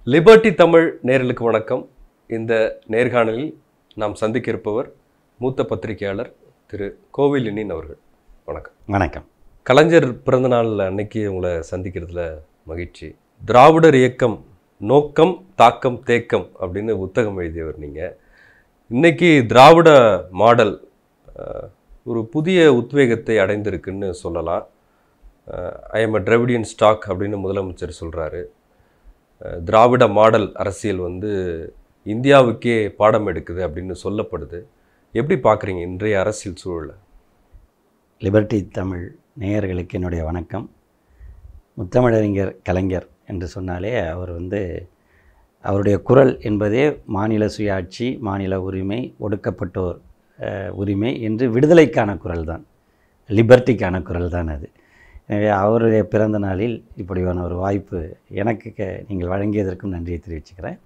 Liberty Tamil நேயர்களுக்கு வணக்கம் இந்த நேர்காணலில் நாம் சந்திக்க இருப்பவர் மூத்த பத்திரிகையாளர் திரு கோவிலினின் அவர்கள் வணக்கம் வணக்கம் கலைஞர் பிறந்தநாள் அன்னைக்கு உங்களை சந்திக்கிறதுல மகிழ்ச்சி திராவிடர் இயக்கம் நோக்கம் தாக்கம் தேக்கம் அப்படின்னு புத்தகம் எழுதியவர் நீங்கள் இன்னைக்கு திராவிட மாடல் அஹ், ஒரு புதிய உத்வேகத்தை அடைந்திருக்குன்னு சொல்லலாம் I am a Dravidian stock அப்படின்னு முதலமைச்சர் சொல்கிறாரு திராவிட மாடல் அரசியல் வந்து இந்தியாவுக்கே பாடம் எடுக்குது அப்படின்னு சொல்லப்படுது எப்படி பார்க்குறீங்க இன்றைய அரசியல் சூழலை லிபர்ட்டி தமிழ் நேயர்களுக்கு என்னுடைய வணக்கம் முத்தமிழறிஞர் கலைஞர் என்று சொன்னாலே அவர் வந்து அவருடைய குரல் என்பதே மாநில சுயாட்சி மாநில உரிமை ஒடுக்கப்பட்டோர் அஹ், உரிமை என்று விடுதலைக்கான குரல் தான் லிபர்ட்டிக்கான குரல் தான் அது எனவே அவருடைய பிறந்த நாளில் இப்படியான ஒரு வாய்ப்பு எனக்கு க- நீங்கள் வழங்கியதற்கும் நன்றியை தெரிவிச்சுக்கிறேன்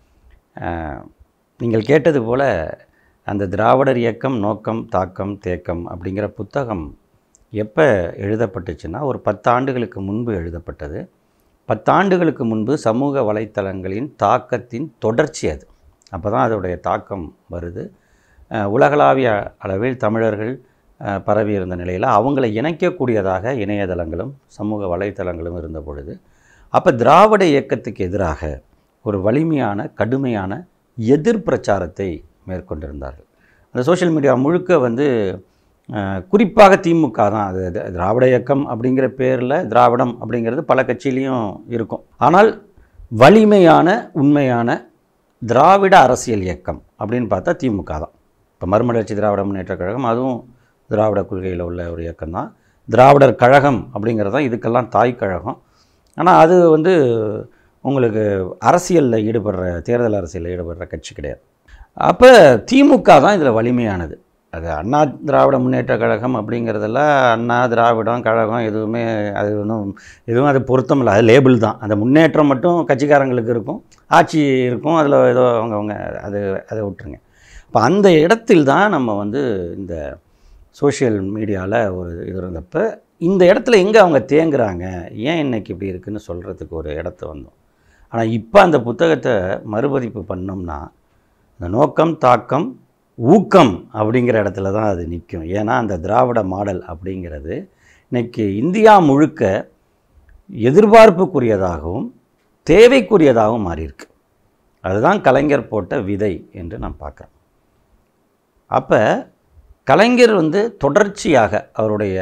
அஹ், நீங்கள் கேட்டது போல அந்த திராவிடர் இயக்கம் நோக்கம் தாக்கம் தேக்கம் அப்படிங்கிற புத்தகம் எப்போ எழுதப்பட்டுச்சுன்னா ஒரு பத்தாண்டுகளுக்கு முன்பு எழுதப்பட்டது பத்தாண்டுகளுக்கு முன்பு சமூக வலைத்தளங்களின் தாக்கத்தின் தொடர்ச்சி அது அப்போ தான் அதோடைய தாக்கம் வருது அஹ், உலகளாவிய அளவில் தமிழர்கள் அஹ், பரவி இருந்த நிலையில் அவங்களை இணைக்கக்கூடியதாக இணையதளங்களும் சமூக வலைத்தளங்களும் இருந்த பொழுது அப்போ திராவிட இயக்கத்துக்கு எதிராக ஒரு வலிமையான கடுமையான எதிர் பிரச்சாரத்தை மேற்கொண்டிருந்தார்கள் அந்த சோஷியல் மீடியா முழுக்க வந்து அஹ், குறிப்பாக திமுக தான் அது அது திராவிட இயக்கம் அப்படிங்கிற பேரில் திராவிடம் அப்படிங்கிறது பல கட்சியிலையும் இருக்கும் ஆனால் வலிமையான உண்மையான திராவிட அரசியல் இயக்கம் அப்படின்னு பார்த்தா திமுக தான் இப்போ மறுமலர்ச்சி திராவிட முன்னேற்றக் கழகம் அதுவும் திராவிட கொள்கையில் உள்ள ஒரு இயக்கம் தான் திராவிடர் கழகம் அப்படிங்கிறது தான் இதுக்கெல்லாம் தாய் கழகம் ஆனால் அது வந்து உங்களுக்கு அரசியலில் ஈடுபடுற தேர்தல் அரசியலில் ஈடுபடுற கட்சி கிடையாது அப்போ திமுக தான் இதில் வலிமையானது அது அண்ணா திராவிட முன்னேற்ற கழகம் அப்படிங்கிறதெல்லாம் அண்ணா திராவிடம் கழகம் எதுவுமே அது ஒன்றும் எதுவும் அது பொருத்தம் இல்லை அது லேபிள் தான் அந்த முன்னேற்றம் மட்டும் கட்சிக்காரங்களுக்கு இருக்கும் ஆட்சி இருக்கும் அதில் ஏதோ அவங்கவுங்க அது அதை விட்டுருங்க இப்போ அந்த இடத்தில் தான் நம்ம வந்து இந்த சோஷியல் மீடியாவில் ஒரு இது இருந்தப்போ இந்த இடத்துல எங்கே அவங்க தேங்குறாங்க ஏன் இன்னைக்கு இப்படி இருக்குன்னு சொல்கிறதுக்கு ஒரு இடத்த வந்தோம் ஆனால் இப்போ அந்த புத்தகத்தை மறுபதிப்பு பண்ணோம்னா இந்த நோக்கம் தாக்கம் ஊக்கம் அப்படிங்கிற இடத்துல தான் அது நிற்கும் ஏன்னா அந்த திராவிட மாடல் அப்படிங்கிறது இன்னைக்கு இந்தியா முழுக்க எதிர்பார்ப்புக்குரியதாகவும் தேவைக்குரியதாகவும் மாறியிருக்கு அதுதான் கலைஞர் போட்ட விதை என்று நான் பார்க்குறேன் அப்போ கலைஞர் வந்து தொடர்ச்சியாக அவருடைய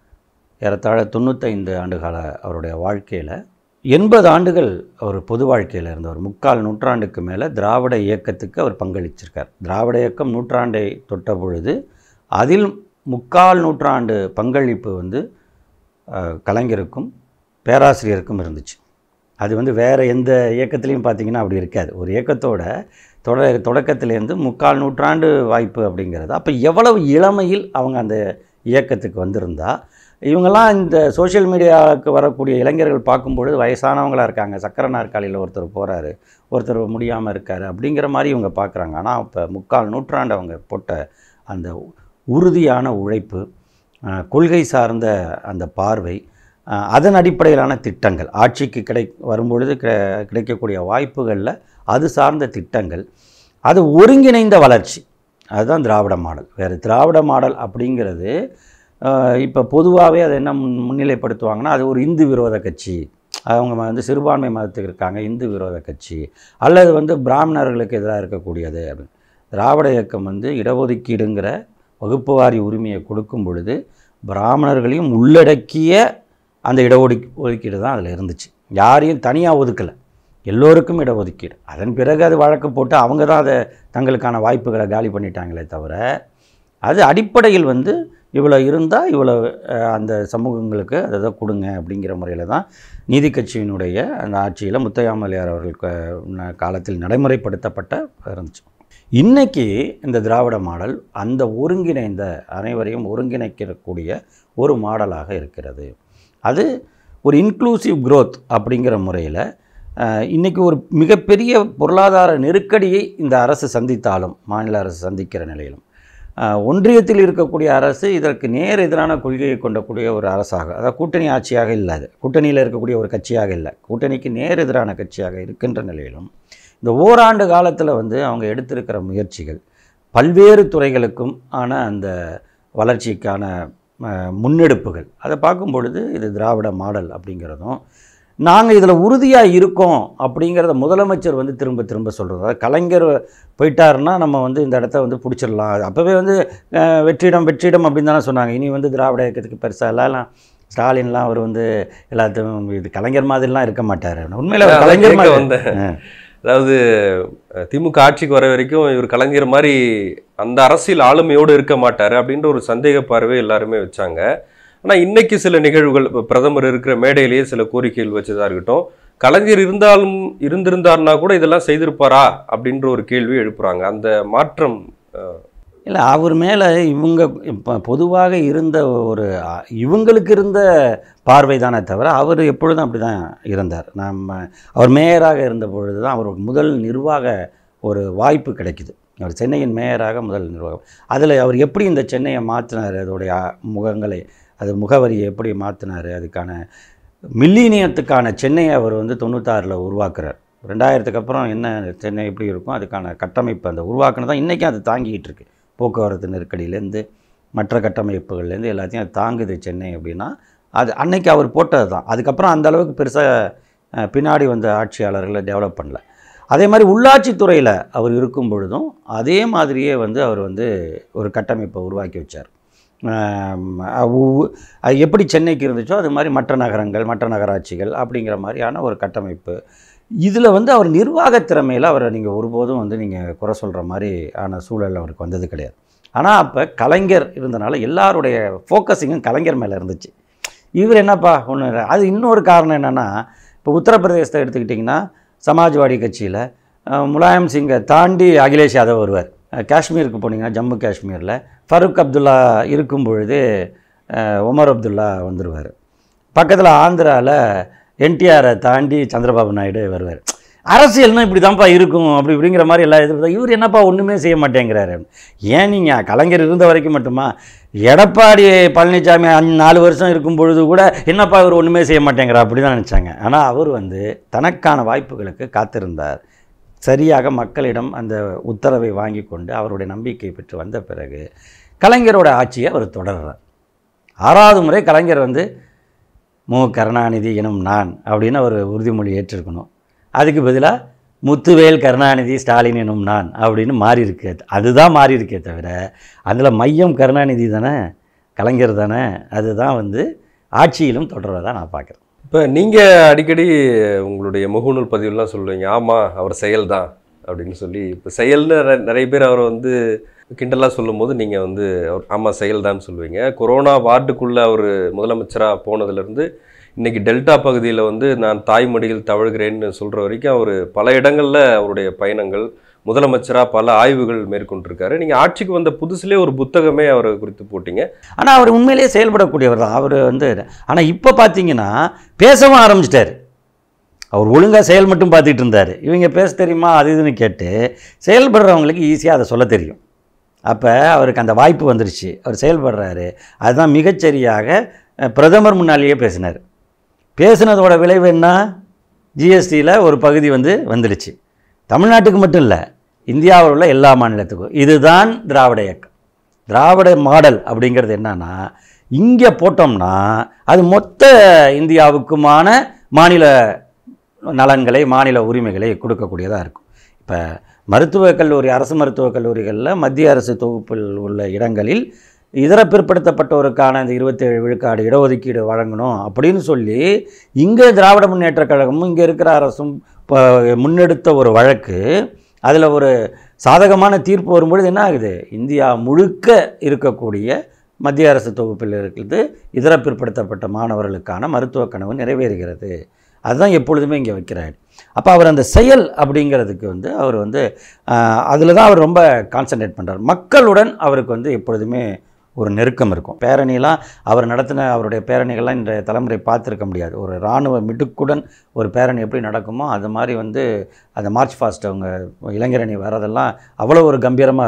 ஏறத்தாழ தொண்ணூத்தைந்து ஆண்டுகால அவருடைய வாழ்க்கையில் எண்பது ஆண்டுகள் அவர் பொது வாழ்க்கையில் இருந்தவர் முக்கால் நூற்றாண்டுக்கு மேலே திராவிட இயக்கத்துக்கு அவர் பங்களிச்சிருக்கார் திராவிட இயக்கம் நூற்றாண்டை தொட்ட பொழுது அதில் முக்கால் நூற்றாண்டு பங்களிப்பு வந்து அஹ், கலைஞருக்கும் பேராசிரியருக்கும் இருந்துச்சு அது வந்து வேறு எந்த இயக்கத்துலேயும் பார்த்தீங்கன்னா அப்படி இருக்காது ஒரு இயக்கத்தோட தொட தொடக்கத்திலேருந்து முக்கால் நூற்றாண்டு வாய்ப்பு அப்படிங்கிறது அப்போ எவ்வளவு இளமையில் அவங்க அந்த இயக்கத்துக்கு வந்திருந்தா இவங்கெல்லாம் இந்த சோஷியல் மீடியாவுக்கு வரக்கூடிய இளைஞர்கள் பார்க்கும்பொழுது வயசானவங்களா இருக்காங்க சக்கர நாற்காலியில் ஒருத்தர் போகிறாரு ஒருத்தர் முடியாமல் இருக்காரு அப்படிங்கிற மாதிரி இவங்க பார்க்குறாங்க ஆனால் இப்போ முக்கால் நூற்றாண்டு அவங்க போட்ட அந்த உறுதியான உழைப்பு அஹ், கொள்கை சார்ந்த அந்த பார்வை அஹ், அதன் அடிப்படையிலான திட்டங்கள் ஆட்சிக்கு கிடை வரும்பொழுது கிடை- கிடைக்கக்கூடிய வாய்ப்புகளில் அது சார்ந்த திட்டங்கள் அது ஒருங்கிணைந்த வளர்ச்சி அதுதான் திராவிட மாடல் வேறு திராவிட மாடல் அப்படிங்கிறது இப்போ பொதுவாகவே அதை என்ன முன் முன்னிலைப்படுத்துவாங்கன்னா அது ஒரு இந்து விரோத கட்சி அவங்க வந்து சிறுபான்மை மதத்துக்கு இருக்காங்க இந்து விரோத கட்சி அல்லது வந்து பிராமணர்களுக்கு எதிராக இருக்கக்கூடியது அப்படின்னு திராவிட இயக்கம் வந்து இடஒதுக்கீடுங்கிற வகுப்புவாரி உரிமையை கொடுக்கும் பொழுது பிராமணர்களையும் உள்ளடக்கிய அந்த இடஒதுக்கீ ஒதுக்கீடு தான் அதில் இருந்துச்சு யாரையும் தனியாக ஒதுக்கலை எல்லோருக்கும் இடஒதுக்கீடு அதன் பிறகு அது வழக்கு போட்டு அவங்க தான் அதை தங்களுக்கான வாய்ப்புகளை காலி பண்ணிட்டாங்களே தவிர அது அடிப்படையில் வந்து இவ்வளோ இருந்தால் இவ்வளோ அஹ், அந்த சமூகங்களுக்கு அதை தான் கொடுங்க அப்படிங்கிற முறையில் தான் நீதி கட்சியினுடைய அந்த ஆட்சியில் முத்தையாமலையார் அவர்கள் க- ந- காலத்தில் நடைமுறைப்படுத்தப்பட்ட இருந்துச்சு இன்னைக்கு இந்த திராவிட மாடல் அந்த ஒருங்கிணைந்த அனைவரையும் ஒருங்கிணைக்கக்கூடிய ஒரு மாடலாக இருக்கிறது அது ஒரு இன்க்ளூசிவ் growth அப்படிங்கிற முறையில் இன்றைக்கி ஒரு மிகப்பெரிய பொருளாதார நெருக்கடியை இந்த அரசு சந்தித்தாலும் மாநில அரசு சந்திக்கிற நிலையிலும் ஆஹ், ஒன்றியத்தில் இருக்கக்கூடிய அரசு இதற்கு நேர் எதிரான கொள்கையை கொண்டக்கூடிய ஒரு அரசாக அதாவது கூட்டணி ஆட்சியாக இல்லாது கூட்டணியில் இருக்கக்கூடிய ஒரு கட்சியாக இல்லை கூட்டணிக்கு நேர் எதிரான கட்சியாக இருக்கின்ற நிலையிலும் இந்த ஓராண்டு காலத்தில் வந்து அவங்க எடுத்திருக்கிற முயற்சிகள் பல்வேறு துறைகளுக்கும் ஆன அந்த வளர்ச்சிக்கான அஹ், முன்னெடுப்புகள் அதை பார்க்கும் பொழுது இது திராவிட மாடல் அப்படிங்கிறதும் நாங்கள் இதில் உறுதியாக இருக்கோம் அப்படிங்கிறத முதலமைச்சர் வந்து திரும்ப திரும்ப சொல்கிறது அதாவது கலைஞர் போயிட்டாருன்னா நம்ம வந்து இந்த இடத்த வந்து பிடிச்சிடலாம் அப்போவே வந்து அஹ், வெற்றிடம் வெற்றிடம் அப்படின்னு தானே சொன்னாங்க இனி வந்து திராவிட இயக்கத்துக்கு பெருசாக எல்லாம் ஸ்டாலின்லாம் அவர் வந்து எல்லாத்தையும் இது கலைஞர் மாதிரிலாம் இருக்க மாட்டார் உண்மையில் அவர் அதான் கலைஞர் கேட்க மாதிரி வந்தேன். ஆ. அதாவது அஹ், திமுக ஆட்சிக்கு வர வரைக்கும் இவர் கலைஞர் மாதிரி அந்த அரசியல் ஆளுமையோடு இருக்க மாட்டாரு அப்படின்ற ஒரு சந்தேக பார்வை எல்லாருமே வச்சாங்க ஆனா இன்னைக்கு சில நிகழ்வுகள் இப்ப பிரதமர் இருக்கிற மேடையிலேயே சில கோரிக்கைகள் வச்சதா இருக்கட்டும் கலைஞர் இருந்தாலும் இருந்திருந்தாருன்னா கூட இதெல்லாம் செய்திருப்பாரா அப்படின்ற ஒரு கேள்வி எழுப்புறாங்க அந்த மாற்றம் அஹ், இல்லை அவர் மேலே இவங்க இப்போ பொதுவாக இருந்த ஒரு அ, இவங்களுக்கு இருந்த பார்வை தானே தவிர அவர் எப்பொழுதும் அப்படி தான் இருந்தார் நம்ம அவர் மேயராக இருந்த பொழுது தான் அவருக்கு முதல் நிர்வாக ஒரு வாய்ப்பு கிடைக்குது அவர் சென்னையின் மேயராக முதல் நிர்வாகம் அதில் அவர் எப்படி இந்த சென்னையை மாற்றினார் அதோடைய அ, முகங்களை அது முகவரியை எப்படி மாற்றினார் அதுக்கான மில்லினியத்துக்கான சென்னையை அவர் வந்து தொண்ணூத்தாறில் உருவாக்குறார் ரெண்டாயிரத்துக்கு அப்புறம் என்ன சென்னை எப்படி இருக்கும் அதுக்கான கட்டமைப்பு அந்த உருவாக்குனது தான் இன்றைக்கும் அது தாங்கிக்கிட்டு இருக்கு போக்குவரத்து நெருக்கடியிலேருந்து மற்ற கட்டமைப்புகள்லேருந்து எல்லாத்தையும் அது தாங்குது சென்னை அப்படின்னா அது அன்னைக்கு அவர் போட்டது தான் அதுக்கப்புறம் அந்த அளவுக்கு பெருசாக பின்னாடி வந்த ஆட்சியாளர்களை டெவலப் பண்ணல அதே மாதிரி உள்ளாட்சித்துறையில் அவர் இருக்கும் பொழுதும் அதே மாதிரியே வந்து அவர் வந்து ஒரு கட்டமைப்பை உருவாக்கி வச்சார் ஆம், அவு- அது எப்படி சென்னைக்கு இருந்துச்சோ அது மாதிரி மற்ற நகரங்கள் மற்ற நகராட்சிகள் அப்படிங்கிற மாதிரியான ஒரு கட்டமைப்பு இதில் வந்து அவர் நிர்வாக திறமையில் அவரை நீங்கள் ஒருபோதும் வந்து நீங்கள் குறை சொல்கிற மாதிரி ஆன சூழல் அவருக்கு வந்தது கிடையாது ஆனால் அப்போ கலைஞர் இருந்தனால எல்லாருடைய ஃபோக்கஸிங்கும் கலைஞர் மேலே இருந்துச்சு இவர் என்னப்பா ஒன்று அது இன்னொரு காரணம் என்னென்னா இப்போ உத்தரப்பிரதேசத்தை எடுத்துக்கிட்டிங்கன்னா சமாஜ்வாடி கட்சியில் முலாயம் சிங்கை தாண்டி அகிலேஷ் யாதவ் வருவார் அஹ், காஷ்மீருக்கு போனீங்கன்னா ஜம்மு காஷ்மீரில் ஃபருக் அப்துல்லா இருக்கும் பொழுது அஹ், உமர் அப்துல்லா வந்துடுவார் பக்கத்தில் ஆந்திராவில் என்டிஆரை தாண்டி சந்திரபாபு நாயுடு வருவார் அரசியல்னா இப்படி தான்ப்பா இருக்கும் அப்படி இப்படிங்கிற மாதிரி எல்லாம் எதிர்ப்பு இவர் என்னப்பா ஒன்றுமே செய்ய மாட்டேங்கிறாரு ஏன் நீங்கள் கலைஞர் இருந்த வரைக்கும் மட்டுமா எடப்பாடி பழனிசாமி அஞ்சு நாலு வருஷம் இருக்கும் பொழுது கூட என்னப்பா இவர் ஒன்றுமே செய்ய மாட்டேங்கிறா அப்படி தான் நினச்சாங்க ஆனால் அவர் வந்து தனக்கான வாய்ப்புகளுக்கு காத்திருந்தார் சரியாக மக்களிடம் அந்த உத்தரவை வாங்கி கொண்டு அவருடைய நம்பிக்கை பெற்று வந்த பிறகு கலைஞரோட ஆட்சியை அவர் தொடர்றார் ஆறாவது முறை கலைஞர் வந்து மு கருணாநிதி எனும் நான் அப்படின்னு ஒரு உறுதிமொழி ஏற்றிருக்கணும் அதுக்கு பதிலாக முத்துவேல் கருணாநிதி ஸ்டாலின் எனும் நான் அப்படின்னு மாறி இருக்கு அதுதான் மாறி இருக்கே தவிர அதில் மையம் கருணாநிதி தானே கலைஞர் தானே அதுதான் வந்து ஆட்சியிலும் தொடர்றதா நான் பார்க்குறேன் இப்ப நீங்க அடிக்கடி உங்களுடைய முகநூல் பதிவுலாம் சொல்லுவீங்க ஆமா அவர் செயல்தான் அப்படின்னு சொல்லி இப்போ செயல்னு நிறை- நிறைய பேர் அவரை வந்து கிண்டலாக சொல்லும்போது நீங்கள் வந்து அவர் ஆமாம் செயல்தான் சொல்லுவீங்க கொரோனா வார்டுக்குள்ளே அவர் முதலமைச்சராக போனதுலேருந்து இன்னைக்கு டெல்டா பகுதியில் வந்து நான் தாய்மடியில் தவழ்கிறேன்னு சொல்கிற வரைக்கும் அவர் பல இடங்களில் அவருடைய பயணங்கள் முதலமைச்சராக பல ஆய்வுகள் மேற்கொண்டிருக்காரு நீங்கள் ஆட்சிக்கு வந்த புதுசுலேயே ஒரு புத்தகமே அவரை குறித்து போட்டீங்க ஆனால் அவர் உண்மையிலேயே செயல்படக்கூடியவர் தான் அவர் வந்து ஆனால் இப்போ பார்த்தீங்கன்னா பேசவும் ஆரம்பிச்சிட்டார் அவர் ஒழுங்காக செயல் மட்டும் பார்த்துட்டு இருந்தார் இவங்க பேச தெரியுமா அது இதுன்னு கேட்டு செயல்படுறவங்களுக்கு ஈஸியாக அதை சொல்ல தெரியும் அப்போ அவருக்கு அந்த வாய்ப்பு வந்துருச்சு அவர் செயல்படுறாரு அதுதான் மிகச்சரியாக அஹ், பிரதமர் முன்னாலேயே பேசினார் பேசுனதோட விளைவு என்ன ஜிஎஸ்டியில் ஒரு பகுதி வந்து வந்துடுச்சு தமிழ்நாட்டுக்கு மட்டும் இல்லை இந்தியாவில் உள்ள எல்லா மாநிலத்துக்கும் இதுதான் திராவிட இயக்கம் திராவிட மாடல் அப்படிங்கிறது என்னன்னா இங்கே போட்டோம்னா அது மொத்த இந்தியாவுக்குமான மாநில நலன்களை மாநில உரிமைகளை கொடுக்கக்கூடியதாக இருக்கும் இப்போ மருத்துவக் கல்லூரி அரசு மருத்துவக் கல்லூரிகளில் மத்திய அரசு தொகுப்பில் உள்ள இடங்களில் இதர பிற்படுத்தப்பட்டோருக்கான இந்த இருபத்தேழு விழுக்காடு இடஒதுக்கீடு வழங்கணும் அப்படின்னு சொல்லி இங்கே திராவிட முன்னேற்றக் கழகமும் இங்கே இருக்கிற அரசும் இப்போ முன்னெடுத்த ஒரு வழக்கு அதில் ஒரு சாதகமான தீர்ப்பு வரும்பொழுது என்ன ஆகுது இந்தியா முழுக்க இருக்கக்கூடிய மத்திய அரசு தொகுப்பில் இருக்கிறது இதர பிற்படுத்தப்பட்ட மாணவர்களுக்கான மருத்துவ கனவு நிறைவேறுகிறது அதுதான் எப்பொழுதுமே இங்கே வைக்கிறார் அப்போ அவர் அந்த செயல் அப்படிங்கிறதுக்கு வந்து அவர் வந்து அதில் தான் அவர் ரொம்ப கான்சென்ட்ரேட் பண்ணுறார் மக்களுடன் அவருக்கு வந்து எப்பொழுதுமே ஒரு நெருக்கம் இருக்கும் பேரணிலாம் அவர் நடத்தின அவருடைய பேரணிகள்லாம் இன்றைய தலைமுறை பார்த்துருக்க முடியாது ஒரு இராணுவ மிடுக்குடன் ஒரு பேரணி எப்படி நடக்குமோ அது மாதிரி வந்து அந்த மார்ச் ஃபாஸ்ட் அவங்க இளைஞரணி வரதெல்லாம் அவ்வளோ ஒரு கம்பீரமாக இருக்கும்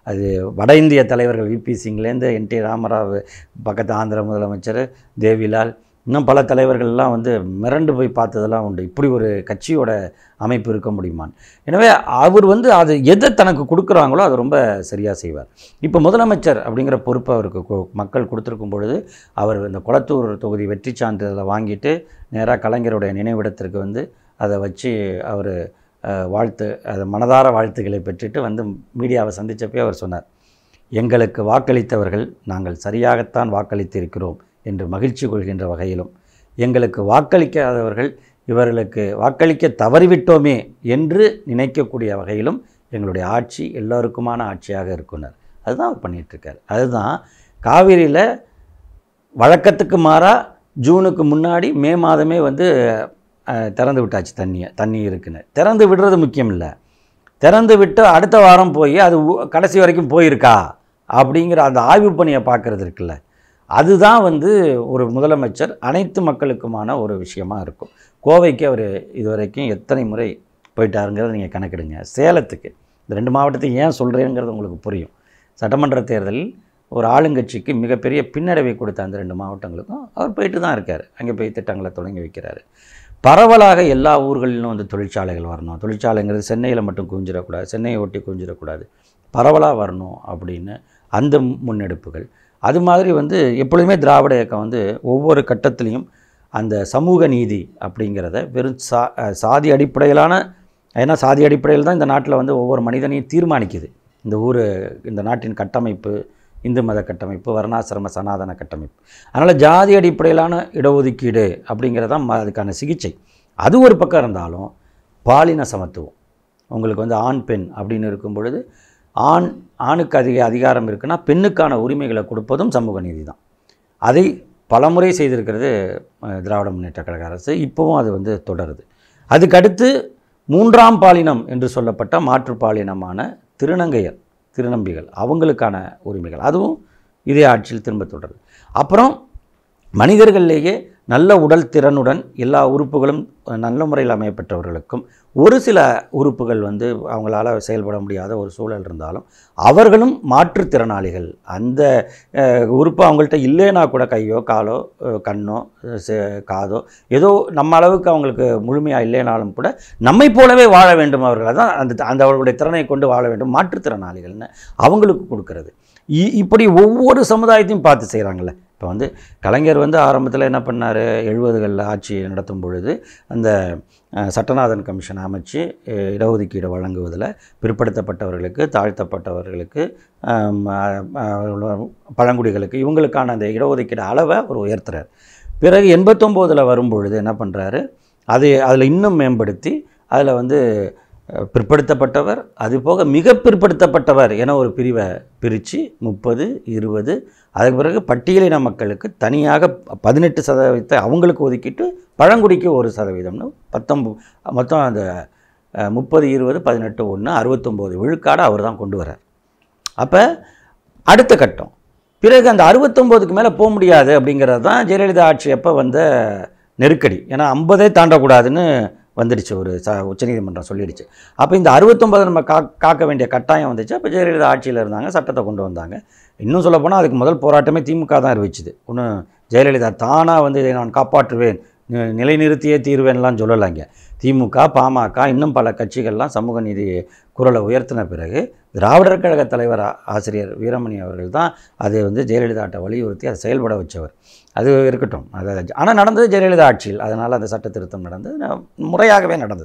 அது வட இந்திய தலைவர்கள் விபி சிங்லேருந்து என் டி ராமராவ் பக்கத்து ஆந்திர முதலமைச்சர் தேவிலால் இன்னும் பல தலைவர்கள்லாம் வந்து மிரண்டு போய் பார்த்ததெல்லாம் உண்டு இப்படி ஒரு கட்சியோட அமைப்பு இருக்க முடியுமான்னு எனவே அவர் வந்து அது எதை தனக்கு கொடுக்குறாங்களோ அதை ரொம்ப சரியாக செய்வார் இப்போ முதலமைச்சர் அப்படிங்கிற பொறுப்பை அவருக்கு கு- மக்கள் கொடுத்துருக்கும் பொழுது அவர் இந்த குளத்தூர் தொகுதி வெற்றி சான்றிதழை வாங்கிட்டு நேராக கலைஞருடைய நினைவிடத்திற்கு வந்து அதை வச்சு அவர் வாழ்த்து அது மனதார வாழ்த்துக்களை பெற்றுட்டு வந்து மீடியாவை சந்திச்சப்பே அவர் சொன்னார் எங்களுக்கு வாக்களித்தவர்கள் நாங்கள் சரியாகத்தான் வாக்களித்திருக்கிறோம் என்று மகிழ்ச்சி கொள்கின்ற வகையிலும் எங்களுக்கு வாக்களிக்காதவர்கள் இவர்களுக்கு வாக்களிக்க தவறிவிட்டோமே என்று நினைக்கக்கூடிய வகையிலும் எங்களுடைய ஆட்சி எல்லோருக்குமான ஆட்சியாக இருக்குனர் அதுதான் அவர் பண்ணிகிட்ருக்கார் அதுதான் காவிரியில் வழக்கத்துக்கு மாறா ஜூனுக்கு முன்னாடி மே மாதமே வந்து அஹ், திறந்து விட்டாச்சு தண்ணியை தண்ணி இருக்குன்னு திறந்து விடுறது முக்கியம் இல்லை திறந்து விட்டு அடுத்த வாரம் போய் அது உ- கடைசி வரைக்கும் போயிருக்கா அப்படிங்கிற அந்த ஆய்வு பணியை பார்க்குறது இருக்குல்ல அதுதான் வந்து ஒரு முதலமைச்சர் அனைத்து மக்களுக்குமான ஒரு விஷயமா இருக்கும் கோவைக்கு அவர் இதுவரைக்கும் எத்தனை முறை போயிட்டாருங்கிறத நீங்கள் கணக்கிடுங்க சேலத்துக்கு இந்த ரெண்டு மாவட்டத்தையும் ஏன் சொல்கிறேங்கிறது உங்களுக்கு புரியும் சட்டமன்ற தேர்தலில் ஒரு ஆளுங்கட்சிக்கு மிகப்பெரிய பின்னடைவை கொடுத்த அந்த ரெண்டு மாவட்டங்களுக்கும் அவர் போயிட்டு தான் இருக்கார் அங்கே போய் திட்டங்களை தொடங்கி வைக்கிறாரு பரவலாக எல்லா ஊர்களிலும் வந்து தொழிற்சாலைகள் வரணும் தொழிற்சாலைங்கிறது சென்னையில் மட்டும் குவிஞ்சிடக்கூடாது சென்னையை ஒட்டி குவிஞ்சிடக்கூடாது பரவலாக வரணும் அப்படின்னு அந்த முன்னெடுப்புகள் அது மாதிரி வந்து எப்பொழுதுமே திராவிட இயக்கம் வந்து ஒவ்வொரு கட்டத்திலையும் அந்த சமூக நீதி அப்படிங்கிறத வெறும் சா அஹ் சாதி அடிப்படையிலான ஏன்னா சாதி அடிப்படையில் தான் இந்த நாட்டில் வந்து ஒவ்வொரு மனிதனையும் தீர்மானிக்குது இந்த ஊர் இந்த நாட்டின் கட்டமைப்பு இந்து மத கட்டமைப்பு வர்ணாசிரம சனாதன கட்டமைப்பு அதனால் ஜாதி அடிப்படையிலான இடஒதுக்கீடு அப்படிங்கிறது தான் ம- அதுக்கான சிகிச்சை அது ஒரு பக்கம் இருந்தாலும் பாலின சமத்துவம் உங்களுக்கு வந்து ஆண் பெண் அப்படின்னு இருக்கும் பொழுது ஆண் ஆணுக்கு அதிக அதிகாரம் இருக்குன்னா பெண்ணுக்கான உரிமைகளை கொடுப்பதும் சமூக நீதி தான் அதை பலமுறை செய்திருக்கிறது அஹ், திராவிட முன்னேற்ற கழக அரசு இப்போவும் அது வந்து தொடருது அதுக்கடுத்து மூன்றாம் பாலினம் என்று சொல்லப்பட்ட மாற்றுப் பாலினமான திருநங்கையர் திருநம்பிகள் அவங்களுக்கான உரிமைகள் அதுவும் இதே ஆட்சியில் திரும்ப தொடருது அப்புறம் மனிதர்களிலேயே நல்ல உடல் திறனுடன் எல்லா உறுப்புகளும் நல்ல முறையில் அமையப்பட்டவர்களுக்கும் ஒரு சில உறுப்புகள் வந்து அவங்களால செயல்பட முடியாத ஒரு சூழல் இருந்தாலும் அவர்களும் மாற்றுத்திறனாளிகள் அந்த அஹ், உறுப்பு அவங்கள்ட்ட இல்லைனா கூட கையோ காலோ அஹ், கண்ணோ அஹ், செ- காதோ ஏதோ நம்ம அளவுக்கு அவங்களுக்கு முழுமையாக இல்லைனாலும் கூட நம்மை போலவே வாழ வேண்டும் அவர்கள் தான் அந்த அந்த அவர்களுடைய திறனை கொண்டு வாழ வேண்டும் மாற்றுத்திறனாளிகள்னு அவங்களுக்கு கொடுக்கறது இ- இப்படி ஒவ்வொரு சமுதாயத்தையும் பார்த்து செய்கிறாங்கல்ல இப்போ வந்து கலைஞர் வந்து ஆரம்பத்தில் என்ன பண்ணார் எழுபதுகளில் ஆட்சி நடத்தும் பொழுது அந்த அஹ், சட்டநாதன் கமிஷன் அமைச்சு அஹ், இடஒதுக்கீடு வழங்குவதில் பிற்படுத்தப்பட்டவர்களுக்கு தாழ்த்தப்பட்டவர்களுக்கு ஆம், அஹ், அஹ், பழங்குடிகளுக்கு இவங்களுக்கான அந்த இடஒதுக்கீடு அளவை அவர் உயர்த்துறார் பிறகு எண்பத்தொம்போதில் வரும்பொழுது என்ன பண்ணுறாரு அது அதில் இன்னும் மேம்படுத்தி அதில் வந்து அஹ், பிற்படுத்தப்பட்டவர் அது போக மிக பிற்படுத்தப்பட்டவர் என ஒரு பிரிவை பிரித்து முப்பது இருபது அதுக்கு பிறகு பட்டியலின மக்களுக்கு தனியாக பதினெட்டு சதவீதத்தை அவங்களுக்கு ஒதுக்கிட்டு பழங்குடிக்கு ஒரு சதவீதம்னு பத்தொம்பது மொத்தம் அந்த அஹ், முப்பது இருபது பதினெட்டு ஒன்று அறுபத்தொம்போது விழுக்காடு அவர் தான் கொண்டு வரார் அப்போ அடுத்த கட்டம் பிறகு அந்த அறுபத்தொம்போதுக்கு மேலே போக முடியாது அப்படிங்கிறது தான் ஜெயலலிதா ஆட்சி அப்போ வந்த நெருக்கடி ஏன்னா ஐம்பதே தாண்டக்கூடாதுன்னு வந்துடுச்சு ஒரு ச உச்சநீதிமன்றம் சொல்லிடுச்சு அப்போ இந்த அறுபத்தொம்பது நம்ம கா காக்க வேண்டிய கட்டாயம் வந்துச்சு அப்போ ஜெயலலிதா ஆட்சியில் இருந்தாங்க சட்டத்தை கொண்டு வந்தாங்க இன்னும் சொல்லப்போனால் அதுக்கு முதல் போராட்டமே திமுக தான் அறிவிச்சுது ஒன்றும் ஜெயலலிதா தானாக வந்து இதை நான் காப்பாற்றுவேன் நி- நிலைநிறுத்தியே தீர்வேன்லாம் சொல்லலைங்க திமுக பாமக இன்னும் பல கட்சிகள்லாம் சமூக நீதி குரலை உயர்த்தின பிறகு திராவிடர் கழக தலைவர் ஆ- ஆசிரியர் வீரமணி அவர்கள் தான் அதை வந்து ஜெயலலிதாட்ட வலியுறுத்தி அதை செயல்பட வச்சவர் அது இருக்கட்டும் அது ஆனால் நடந்தது ஜெயலலிதா ஆட்சியில் அதனால் அந்த சட்ட திருத்தம் நடந்தது ந- முறையாகவே நடந்தது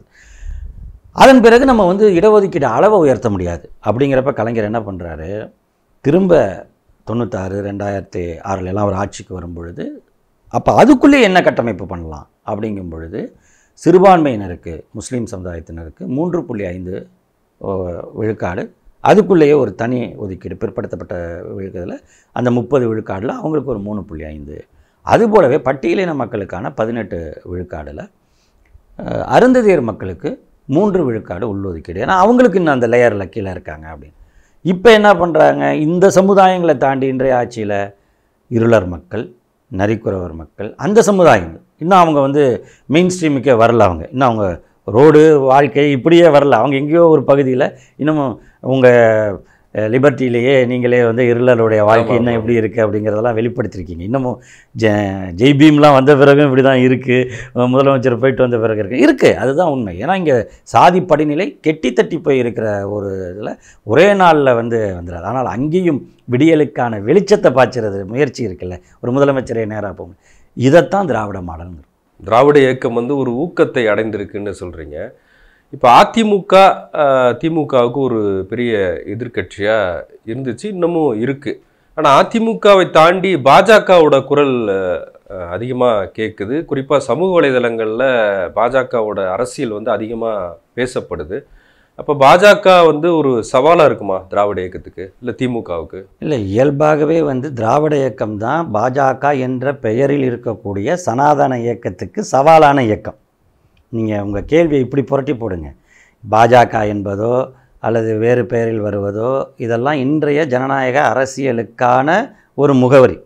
அதன் பிறகு நம்ம வந்து இடஒதுக்கீடு அளவை உயர்த்த முடியாது அப்படிங்கிறப்ப கலைஞர் என்ன பண்ணுறாரு திரும்ப தொண்ணூத்தாறு ரெண்டாயிரத்தி ஆறுல எல்லாம் அவர் ஆட்சிக்கு வரும் பொழுது அப்போ அதுக்குள்ளே என்ன கட்டமைப்பு பண்ணலாம் அப்படிங்கும் பொழுது சிறுபான்மையினருக்கு முஸ்லீம் சமுதாயத்தினருக்கு மூன்று புள்ளி ஐந்து ஓ, விழுக்காடு அதுக்குள்ளேயே ஒரு தனி ஒதுக்கீடு பிற்படுத்தப்பட்ட விழுக்கத்தில் அந்த முப்பது விழுக்காடில் அவங்களுக்கு ஒரு மூணு புள்ளி ஐந்து அதுபோலவே பட்டியலின மக்களுக்கான பதினெட்டு விழுக்காடில் அஹ், அருந்ததியர் மக்களுக்கு மூன்று விழுக்காடு உள்ளொதுக்கீடு ஏன்னா அவங்களுக்கு இன்னும் அந்த லேயரில் கீழே இருக்காங்க அப்படின்னு இப்போ என்ன பண்ணுறாங்க இந்த சமுதாயங்களை தாண்டி இன்றைய ஆட்சியில் இருளர் மக்கள் நரிக்குறவர் மக்கள் அந்த சமுதாயங்கள் இன்னும் அவங்க வந்து மெயின் ஸ்ட்ரீமுக்கே வரல அவங்க இன்னும் அவங்க ரோடு வாழ்க்கை இப்படியே வரல அவங்க எங்கேயோ ஒரு பகுதியில் இன்னும் உங்கள் அஹ், லிபர்ட்டியிலேயே நீங்களே வந்து இருளருடைய வாழ்க்கை ஆமா, இன்னும் ஆமா. எப்படி இருக்குது அப்படிங்கிறதெல்லாம் வெளிப்படுத்தியிருக்கீங்க இன்னமும் ஜெ ஜெய் பீம்லாம் வந்த பிறகும் இப்படி தான் இருக்குது முதலமைச்சர் போயிட்டு வந்த பிறகு இருக்குது இருக்குது அதுதான் உண்மை ஏன்னா இங்கே சாதி படிநிலை கெட்டி தட்டி போய் இருக்கிற ஒரு இதில் ஒரே நாளில் வந்து வந்துடாது ஆனால் அங்கேயும் விடியலுக்கான வெளிச்சத்தை பாய்ச்சறது முயற்சி இருக்குல்ல ஒரு முதலமைச்சரே நேராக போகும் இதைத்தான் திராவிட மாடல் திராவிட இயக்கம் வந்து ஒரு ஊக்கத்தை அடைந்திருக்குன்னு சொல்றீங்க இப்போ அதிமுக அஹ், திமுகவுக்கு ஒரு பெரிய எதிர்க்கட்சியா இருந்துச்சு இன்னமும் இருக்கு ஆனா அதிமுகவை தாண்டி பாஜகவோட குரல் அஹ், அதிகமா கேட்குது குறிப்பா சமூக வலைதளங்கள்ல பாஜகவோட அரசியல் வந்து அதிகமா பேசப்படுது அப்போ பாஜக வந்து ஒரு சவாலா இருக்குமா திராவிட இயக்கத்துக்கு இல்ல திமுகவுக்கு இல்லை இயல்பாகவே வந்து திராவிட இயக்கம் தான் பாஜக என்ற பெயரில் இருக்கக்கூடிய சனாதன இயக்கத்துக்கு சவாலான இயக்கம் நீங்கள் உங்கள் கேள்வியை இப்படி புரட்டி போடுங்க பாஜக என்பதோ அல்லது வேறு பெயரில் வருவதோ இதெல்லாம் இன்றைய ஜனநாயக அரசியலுக்கான ஒரு முகவரி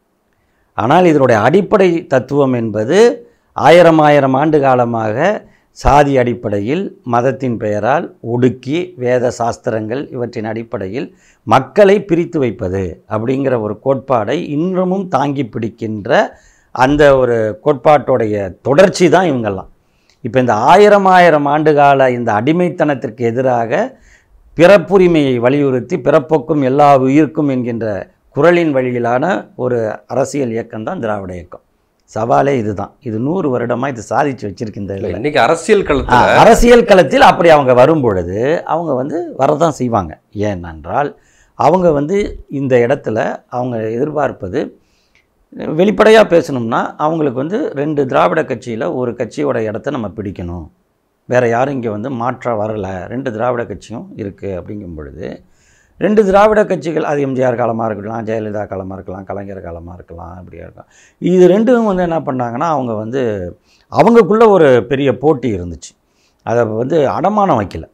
ஆனால் இதனுடைய அடிப்படை தத்துவம் என்பது ஆயிரம் ஆயிரம் ஆண்டு காலமாக சாதி அடிப்படையில் மதத்தின் பெயரால் ஒடுக்கி வேத சாஸ்திரங்கள் இவற்றின் அடிப்படையில் மக்களை பிரித்து வைப்பது அப்படிங்கிற ஒரு கோட்பாடை இன்னமும் தாங்கி பிடிக்கின்ற அந்த ஒரு கோட்பாட்டுடைய தொடர்ச்சி தான் இவங்கெல்லாம் இப்போ இந்த ஆயிரம் ஆயிரம் ஆண்டுகால இந்த அடிமைத்தனத்திற்கு எதிராக பிறப்புரிமையை வலியுறுத்தி பிறப்புக்கும் எல்லா உயிர்க்கும் என்கின்ற குரலின் வழியிலான ஒரு அரசியல் இயக்கம் தான் திராவிட இயக்கம் சவாலே இதுதான் இது நூறு வருடமாக இது சாதிச்சு வச்சிருக்கு இந்த இல்ல இதில் இன்னைக்கு அரசியல் ஆ, களத்துல அரசியல் களத்தில் அப்படி அவங்க வரும் பொழுது அவங்க வந்து வரதான் செய்வாங்க ஏனென்றால் அவங்க வந்து இந்த இடத்துல அவங்க எதிர்பார்ப்பது வெளிப்படையாக பேசணும்னா அவங்களுக்கு வந்து ரெண்டு திராவிட கட்சியில் ஒரு கட்சியோட இடத்த நம்ம பிடிக்கணும் வேறு யாரும் இங்கே வந்து மாற்ற வரல ரெண்டு திராவிட கட்சியும் இருக்குது அப்படிங்கும் பொழுது ரெண்டு திராவிட கட்சிகள் அது எம்ஜிஆர் காலமாக இருக்கலாம் ஜெயலலிதா காலமாக இருக்கலாம் கலைஞர் காலமாக இருக்கலாம் இப்படியா இருக்கலாம் இது ரெண்டும் வந்து என்ன பண்ணாங்கன்னா அவங்க வந்து அவங்களுக்குள்ள ஒரு பெரிய போட்டி இருந்துச்சு அதை வந்து அடமானம் வைக்கல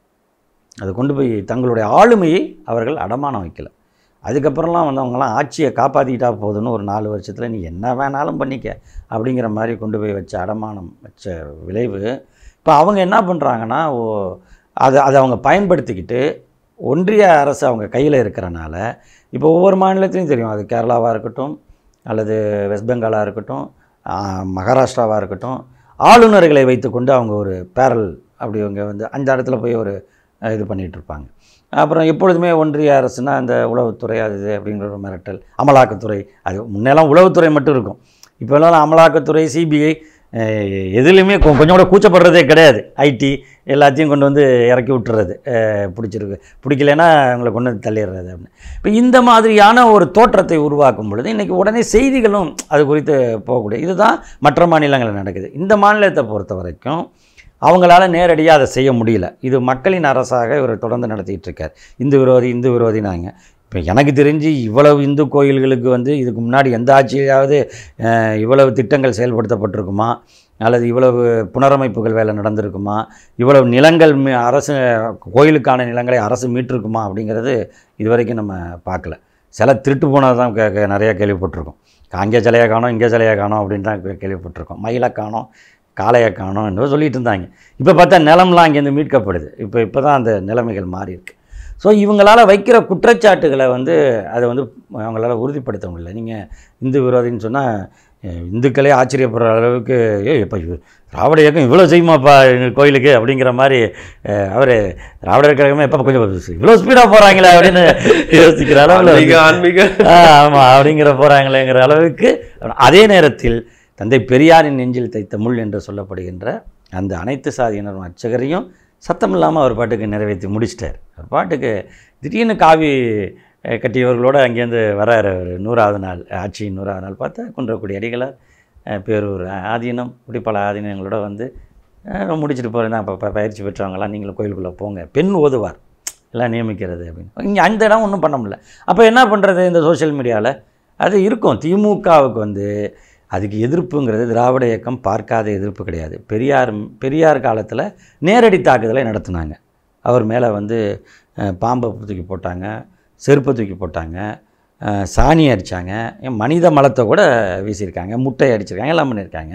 அதை கொண்டு போய் தங்களுடைய ஆளுமையை அவர்கள் அடமானம் வைக்கல அதுக்கப்புறம்லாம் வந்து அவங்களாம் ஆட்சியை காப்பாற்றிக்கிட்டா போதுன்னு ஒரு நாலு வருஷத்தில் நீ என்ன வேணாலும் பண்ணிக்க அப்படிங்கிற மாதிரி கொண்டு போய் வச்ச அடமானம் வச்ச விளைவு இப்போ அவங்க என்ன பண்ணுறாங்கன்னா ஓ அதை அதை அவங்க பயன்படுத்திக்கிட்டு ஒன்றிய அரசு அவங்க கையில் இருக்கிறனால இப்போ ஒவ்வொரு மாநிலத்திலையும் தெரியும் அது கேரளாவாக இருக்கட்டும் அல்லது வெஸ்ட் பெங்காலாக இருக்கட்டும் ஆஹ், மகாராஷ்டிராவாக இருக்கட்டும் ஆளுநர்களை வைத்துக்கொண்டு அவங்க ஒரு பேரல் அப்படி அவங்க வந்து அந்த இடத்துல போய் ஒரு அஹ், இது பண்ணிகிட்டு இருப்பாங்க அப்புறம் எப்பொழுதுமே ஒன்றிய அரசுனா அந்த உளவுத்துறை அது இது அப்படிங்கிற ஒரு மிரட்டல் அமலாக்கத்துறை அது முன்னெல்லாம் உளவுத்துறை மட்டும் இருக்கும் இப்போல்லாம் அமலாக்கத்துறை சிபிஐ எதுலேயுமே கொ- கொஞ்சம் கூட கூச்சப்படுறதே கிடையாது ஐடி எல்லாத்தையும் கொண்டு வந்து இறக்கி விட்டுறது அஹ், பிடிச்சிருக்கு பிடிக்கலைன்னா அவங்களை கொண்டு வந்து தள்ளிடுறது அப்படின்னு இப்போ இந்த மாதிரியான ஒரு தோற்றத்தை உருவாக்கும் பொழுது இன்றைக்கி உடனே செய்திகளும் அது குறித்து போகக்கூடிய இதுதான் மற்ற மாநிலங்களில் நடக்குது இந்த மாநிலத்தை பொறுத்த வரைக்கும் அவங்களால நேரடியாக அதை செய்ய முடியல இது மக்களின் அரசாக இவர் தொடர்ந்து நடத்திட்டு இருக்கார் இந்து விரோதி இந்து விரோதினாங்க இப்போ எனக்கு தெரிஞ்சு இவ்வளவு இந்து கோயில்களுக்கு வந்து இதுக்கு முன்னாடி எந்த ஆட்சியிலாவது அஹ், இவ்வளவு திட்டங்கள் செயல்படுத்தப்பட்டிருக்குமா அல்லது இவ்வளவு புனரமைப்புகள் வேலை நடந்திருக்குமா இவ்வளவு நிலங்கள் மீ அரசு கோயிலுக்கான நிலங்களை அரசு மீட்டிருக்குமா அப்படிங்கிறது இதுவரைக்கும் நம்ம பார்க்கல சில திருட்டு போனது தான் கே- கே- நிறையா கேள்விப்பட்டிருக்கோம் அங்கே சிலையை காணோம் இங்கே சிலையை காணோம் அப்படின்னு தான் கே- கேள்விப்பட்டிருக்கோம் மயிலை காணோம் காளையை காணோம் என்று சொல்லிட்டு இருந்தாங்க இப்போ பார்த்தா நிலம்லாம் அங்கேருந்து மீட்கப்படுது இப்போ இப்போ தான் அந்த நிலைமைகள் மாறி இருக்கு ஸோ இவங்களால் வைக்கிற குற்றச்சாட்டுகளை வந்து அதை வந்து அவங்களால உறுதிப்படுத்த முடியல நீங்கள் இந்து விரோதின்னு சொன்னால் இந்துக்களே ஆச்சரியப்படுற அளவுக்கு ஏ இப்போ திராவிட இயக்கம் இவ்வளோ செய்யுமாப்பா எங்கள் கோயிலுக்கு அப்படிங்கிற மாதிரி அவர் திராவிடர் கழகமே எப்போ கொஞ்சம் இவ்வளோ ஸ்பீடாக போகிறாங்களே அப்படின்னு யோசிக்கிற அளவில் ஆன்மீக ஆன்மீக ஆமாம் அப்படிங்கிற போகிறாங்களேங்கிற அளவுக்கு அதே நேரத்தில் தந்தை பெரியாரின் நெஞ்சில் தைத்த முள் என்று சொல்லப்படுகின்ற அந்த அனைத்து சாதியினரும் அர்ச்சகரையும் சத்தம் இல்லாமல் அவர் பாட்டுக்கு நிறைவேற்றி முடிச்சிட்டார் அவர் பாட்டுக்கு திடீர்னு காவி அஹ், கட்டியவர்களோடு அங்கேருந்து வராரு ஒரு நூறாவது நாள் ஆட்சியின் நூறாவது நாள் பார்த்தா குன்றக்குடி அடிகளார் அஹ், பேரூர் ஆதீனம் இப்படி பல ஆதீனங்களோட வந்து அஹ், முடிச்சுட்டு போகிறேன் இப்போ பயிற்சி பெற்றவங்களாம் நீங்களும் கோயிலுக்குள்ளே போங்க பெண் ஓதுவார் எல்லாம் நியமிக்கிறது அப்படின்னு இங்கே அந்த இடம் ஒன்றும் பண்ண முடியல அப்போ என்ன பண்ணுறது இந்த சோஷியல் மீடியாவில் அது இருக்கும் திமுகவுக்கு வந்து அதுக்கு எதிர்ப்புங்கிறது திராவிட இயக்கம் பார்க்காத எதிர்ப்பு கிடையாது பெரியார் பெரியார் காலத்தில் நேரடி தாக்குதலை நடத்துனாங்க அவர் மேலே வந்து அஹ், பாம்பை தூக்கி போட்டாங்க செருப்பை தூக்கி போட்டாங்க அஹ், சாணி அடித்தாங்க மனித மலத்தை கூட வீசியிருக்காங்க முட்டை அடிச்சிருக்காங்க எல்லாம் பண்ணியிருக்காங்க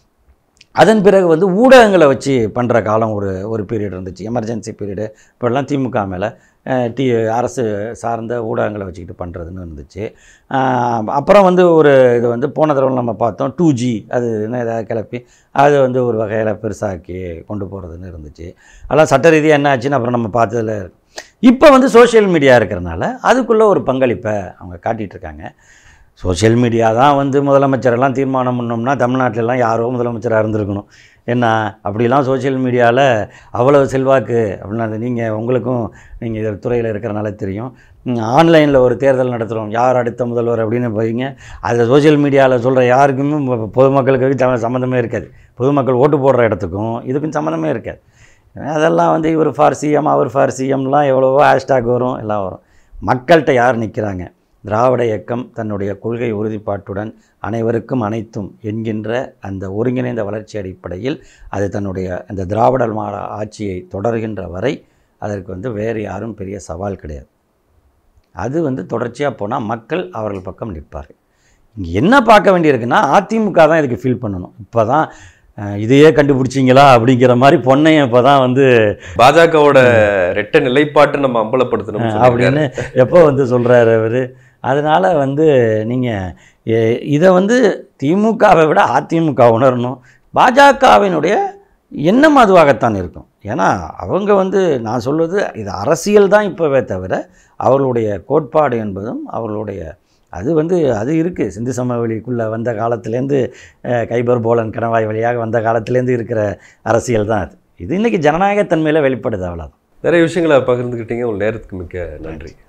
அதன் பிறகு வந்து ஊடகங்களை வச்சு பண்ணுற காலம் ஒரு ஒரு பீரியட் இருந்துச்சு எமர்ஜென்சி பீரியடு இப்போல்லாம் திமுக மேலே அஹ், டி அரசு சார்ந்த ஊடகங்களை வச்சுக்கிட்டு பண்ணுறதுன்னு இருந்துச்சு ஆஹ், அப்புறம் வந்து ஒரு இது வந்து போன தடவை நம்ம பார்த்தோம் டூ ஜி அது என்ன ஏதாவது கிளப்பி அது வந்து ஒரு வகையில் பெருசாக்கி கொண்டு போகிறதுன்னு இருந்துச்சு அதெல்லாம் சட்ட ரீதியாக என்ன ஆச்சுன்னு அப்புறம் நம்ம பார்த்ததில் இப்போ வந்து சோஷியல் மீடியா இருக்கிறனால அதுக்குள்ளே ஒரு பங்களிப்பை அவங்க காட்டிகிட்டு இருக்காங்க சோஷியல் மீடியா தான் வந்து முதலமைச்சரெல்லாம் தீர்மானம் பண்ணோம்னா தமிழ்நாட்டிலலாம் யாரோ முதலமைச்சராக இருந்திருக்கணும் என்ன அப்படிலாம் சோஷியல் மீடியாவில் அவ்வளோ செல்வாக்கு அப்படின்னா அது நீங்கள் உங்களுக்கும் நீங்கள் இது துறையில் இருக்கிறனால தெரியும் ஆன்லைனில் ஒரு தேர்தல் நடத்துகிறோம் யார் அடுத்த முதல்வர் அப்படின்னு போய்ங்க அதில் சோஷியல் மீடியாவில் சொல்கிற யாருக்குமே பொ- பொதுமக்களுக்கு சம்ம- சம்மந்தமே இருக்காது பொதுமக்கள் ஓட்டு போடுற இடத்துக்கும் இதுக்கும் சம்மந்தமே இருக்காது அதெல்லாம் வந்து இவர் ஃபார் சிஎம் அவர் ஃபார் சிஎம்லாம் எவ்வளவோ ஹேஷ்டாக் வரும் எல்லாம் வரும் மக்கள்கிட்ட யார் நிற்கிறாங்க திராவிட இயக்கம் தன்னுடைய கொள்கை உறுதிப்பாட்டுடன் அனைவருக்கும் அனைத்தும் என்கின்ற அந்த ஒருங்கிணைந்த வளர்ச்சி அடிப்படையில் அது தன்னுடைய அந்த திராவிட மாடல் ஆட்சியை தொடர்கின்ற வரை அதற்கு வந்து வேறு யாரும் பெரிய சவால் கிடையாது அது வந்து தொடர்ச்சியாக போனால் மக்கள் அவர்கள் பக்கம் நிற்பார்கள் இங்கே என்ன பார்க்க வேண்டியிருக்குன்னா அதிமுக தான் இதுக்கு ஃபீல் பண்ணணும் இப்போ தான் இதையே கண்டுபிடிச்சிங்களா அப்படிங்கிற மாதிரி பொன்னையும் இப்போ தான் வந்து பாஜகவோட ரெட்ட நிலைப்பாட்டை நம்ம அம்பலப்படுத்தணும் அப்படின்னு எப்போ வந்து சொல்கிறாரு அவர் அதனால் வந்து நீங்கள் இதை வந்து திமுகவை விட அதிமுக உணரணும் பாஜகவினுடைய எண்ணம் அதுவாகத்தான் இருக்கும் ஏன்னா அவங்க வந்து நான் சொல்வது இது அரசியல் தான் இப்போவே தவிர அவர்களுடைய கோட்பாடு என்பதும் அவர்களுடைய அது வந்து அது இருக்குது சிந்து சமவெளிக்குள்ளே வந்த காலத்துலேருந்து அஹ், கைபர் போலன் கணவாய் வழியாக வந்த காலத்துலேருந்து இருக்கிற அரசியல் தான் அது இது இன்றைக்கி ஜனநாயகத்தன்மையில் வெளிப்படுது அவ்வளோதான் நிறைய விஷயங்களை பகிர்ந்துக்கிட்டீங்க உங்கள் நேரத்துக்கு மிக்க நன்றி